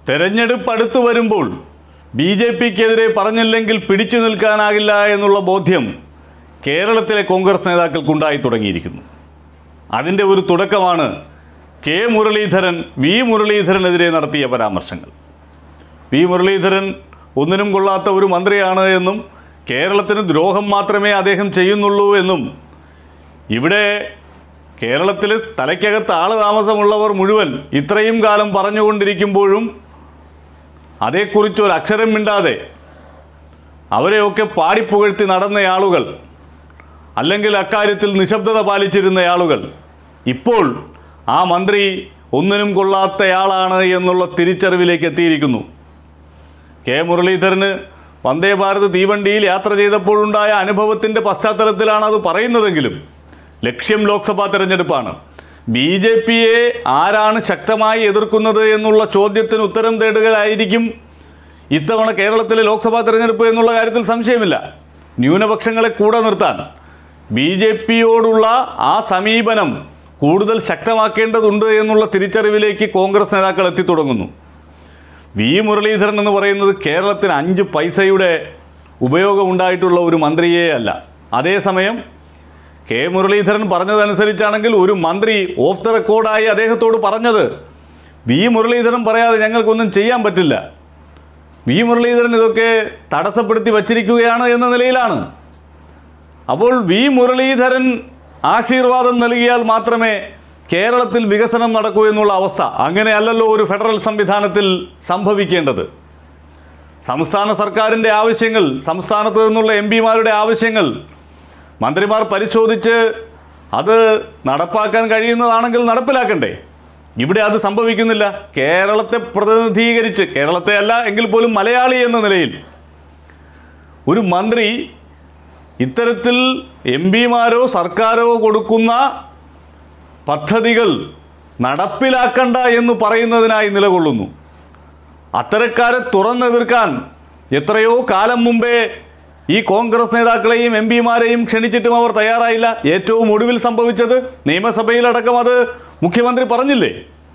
തെരഞ്ഞെടുപ്പ് അടുത്തു വരുമ്പോൾ ബി ജെ പിക്കെതിരെ പറഞ്ഞില്ലെങ്കിൽ പിടിച്ചു നിൽക്കാനാകില്ല എന്നുള്ള ബോധ്യം കേരളത്തിലെ കോൺഗ്രസ് നേതാക്കൾക്കുണ്ടായി തുടങ്ങിയിരിക്കുന്നു അതിൻ്റെ ഒരു തുടക്കമാണ് കെ മുരളീധരൻ വി മുരളീധരനെതിരെ നടത്തിയ പരാമർശങ്ങൾ വി മുരളീധരൻ ഒന്നിനും കൊള്ളാത്ത ഒരു മന്ത്രിയാണ് എന്നും കേരളത്തിന് ദ്രോഹം മാത്രമേ അദ്ദേഹം ചെയ്യുന്നുള്ളൂ എന്നും ഇവിടെ കേരളത്തിൽ തലയ്ക്കകത്ത് ആള് താമസമുള്ളവർ മുഴുവൻ ഇത്രയും കാലം പറഞ്ഞുകൊണ്ടിരിക്കുമ്പോഴും അതേക്കുറിച്ച് ഒരു അക്ഷരം മിണ്ടാതെ അവരെയൊക്കെ പാടിപ്പുകഴ്ത്തി നടന്ന ആളുകൾ അല്ലെങ്കിൽ അക്കാര്യത്തിൽ നിശബ്ദത പാലിച്ചിരുന്ന ആളുകൾ ഇപ്പോൾ ആ മന്ത്രി ഒന്നിനും കൊള്ളാത്തയാളാണ് എന്നുള്ള തിരിച്ചറിവിലേക്ക് എത്തിയിരിക്കുന്നു കെ മുരളീധരന് വന്ദേ ഭാരത് തീവണ്ടിയിൽ യാത്ര ചെയ്തപ്പോഴുണ്ടായ അനുഭവത്തിൻ്റെ പശ്ചാത്തലത്തിലാണ് അത് പറയുന്നതെങ്കിലും ലക്ഷ്യം ലോക്സഭാ തെരഞ്ഞെടുപ്പാണ് ബി ജെ പിയെ ആരാണ് ശക്തമായി എതിർക്കുന്നത് എന്നുള്ള ചോദ്യത്തിന് ഉത്തരം തേടുകയായിരിക്കും ഇത്തവണ കേരളത്തിലെ ലോക്സഭാ തെരഞ്ഞെടുപ്പ് എന്നുള്ള കാര്യത്തിൽ സംശയമില്ല ന്യൂനപക്ഷങ്ങളെ കൂടെ നിർത്താൻ ബി ജെ പിയോടുള്ള ആ സമീപനം കൂടുതൽ ശക്തമാക്കേണ്ടതുണ്ട് എന്നുള്ള തിരിച്ചറിവിലേക്ക് കോൺഗ്രസ് നേതാക്കൾ എത്തിത്തുടങ്ങുന്നു വി മുരളീധരൻ എന്ന് പറയുന്നത് കേരളത്തിന് അഞ്ച് പൈസയുടെ ഉപയോഗമുണ്ടായിട്ടുള്ള ഒരു മന്ത്രിയേ അല്ല അതേസമയം കെ മുരളീധരൻ പറഞ്ഞതനുസരിച്ചാണെങ്കിൽ ഒരു മന്ത്രി ഓഫ് ദ റെക്കോർഡായി അദ്ദേഹത്തോട് പറഞ്ഞത് വി മുരളീധരൻ പറയാതെ ഞങ്ങൾക്കൊന്നും ചെയ്യാൻ പറ്റില്ല വി മുരളീധരൻ ഇതൊക്കെ തടസ്സപ്പെടുത്തി വച്ചിരിക്കുകയാണ് എന്ന നിലയിലാണ് അപ്പോൾ വി മുരളീധരൻ ആശീർവാദം നൽകിയാൽ മാത്രമേ കേരളത്തിൽ വികസനം നടക്കൂ എന്നുള്ള അവസ്ഥ അങ്ങനെയല്ലല്ലോ ഒരു ഫെഡറൽ സംവിധാനത്തിൽ സംഭവിക്കേണ്ടത് സംസ്ഥാന സർക്കാരിൻ്റെ ആവശ്യങ്ങൾ സംസ്ഥാനത്ത് നിന്നുള്ള എം പിമാരുടെ ആവശ്യങ്ങൾ മന്ത്രിമാർ പരിശോധിച്ച് അത് നടപ്പാക്കാൻ കഴിയുന്നതാണെങ്കിൽ നടപ്പിലാക്കണ്ടേ ഇവിടെ അത് സംഭവിക്കുന്നില്ല കേരളത്തെ പ്രതിനിധീകരിച്ച് കേരളത്തെ അല്ല എങ്കിൽ പോലും മലയാളി എന്ന നിലയിൽ ഒരു മന്ത്രി ഇത്തരത്തിൽ എം പിമാരോ സർക്കാരോ കൊടുക്കുന്ന പദ്ധതികൾ നടപ്പിലാക്കണ്ട എന്ന് പറയുന്നതിനായി നിലകൊള്ളുന്നു അത്തരക്കാരെ തുറന്നെതിർക്കാൻ എത്രയോ കാലം മുമ്പേ ഈ കോൺഗ്രസ് നേതാക്കളെയും എം പിമാരെയും ക്ഷണിച്ചിട്ടും അവർ തയ്യാറായില്ല ഏറ്റവും ഒടുവിൽ സംഭവിച്ചത് നിയമസഭയിലടക്കം അത് മുഖ്യമന്ത്രി പറഞ്ഞില്ലേ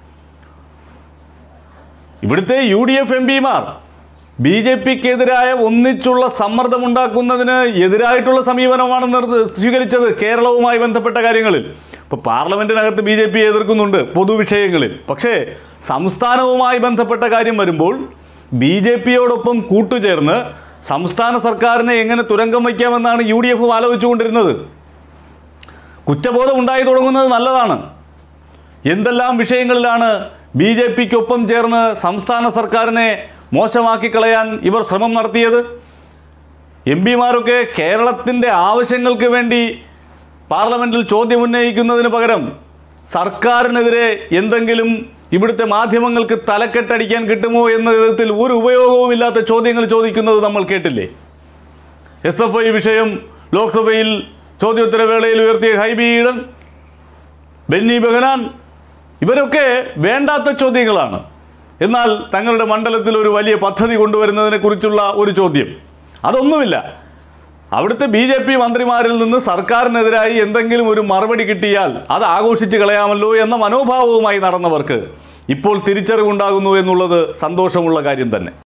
ഇവിടുത്തെ യു ഡി എഫ് എം പിമാർ ബി ജെ പിക്കെതിരായ ഒന്നിച്ചുള്ള സമ്മർദ്ദമുണ്ടാക്കുന്നതിന് എതിരായിട്ടുള്ള സമീപനമാണ് നിർദ്ദ- സ്വീകരിച്ചത് കേരളവുമായി ബന്ധപ്പെട്ട കാര്യങ്ങളിൽ ഇപ്പോൾ പാർലമെൻറ്റിനകത്ത് ബി ജെ പി എതിർക്കുന്നുണ്ട് പൊതുവിഷയങ്ങളിൽ പക്ഷേ സംസ്ഥാനവുമായി ബന്ധപ്പെട്ട കാര്യം വരുമ്പോൾ ബി ജെ പിയോടൊപ്പം കൂട്ടുചേർന്ന് സംസ്ഥാന സർക്കാരിനെ എങ്ങനെ തുരങ്കം വയ്ക്കാമെന്നാണ് യു ഡി എഫ് ആലോചിച്ചുകൊണ്ടിരുന്നത് കുറ്റബോധം ഉണ്ടായി തുടങ്ങുന്നത് നല്ലതാണ് എന്തെല്ലാം വിഷയങ്ങളിലാണ് ബി ജെ പിക്കൊപ്പം ചേർന്ന് സംസ്ഥാന സർക്കാരിനെ മോശമാക്കി കളയാൻ ഇവർ ശ്രമം നടത്തിയത് എം പിമാരൊക്കെ കേരളത്തിൻ്റെ ആവശ്യങ്ങൾക്ക് വേണ്ടി പാർലമെൻറ്റിൽ ചോദ്യം ഉന്നയിക്കുന്നതിന് പകരം സർക്കാരിനെതിരെ എന്തെങ്കിലും ഇവിടുത്തെ മാധ്യമങ്ങൾക്ക് തലക്കെട്ടടിക്കാൻ കിട്ടുമോ എന്ന വിധത്തിൽ ഒരു ഉപയോഗവുമില്ലാത്ത ചോദ്യങ്ങൾ ചോദിക്കുന്നത് നമ്മൾ കേട്ടില്ലേ എസ് എഫ് ഐ വിഷയം ലോക്സഭയിൽ ചോദ്യോത്തരവേളയിൽ ഉയർത്തിയ ഹൈബി ഈഡൻ ബെന്നി ബെഹനാൻ ഇവരൊക്കെ വേണ്ടാത്ത ചോദ്യങ്ങളാണ് എന്നാൽ തങ്ങളുടെ മണ്ഡലത്തിൽ ഒരു വലിയ പദ്ധതി കൊണ്ടുവരുന്നതിനെ കുറിച്ചുള്ള ഒരു ചോദ്യം അതൊന്നുമില്ല അവിടുത്തെ ബി ജെ പി മന്ത്രിമാരിൽ നിന്ന് സർക്കാരിനെതിരായി എന്തെങ്കിലും ഒരു മറുപടി കിട്ടിയാൽ അത് ആഘോഷിച്ച് കളയാമല്ലോ എന്ന മനോഭാവവുമായി നടന്നവർക്ക് ഇപ്പോൾ തിരിച്ചറിവുണ്ടാകുന്നു എന്നുള്ളത് സന്തോഷമുള്ള കാര്യം തന്നെ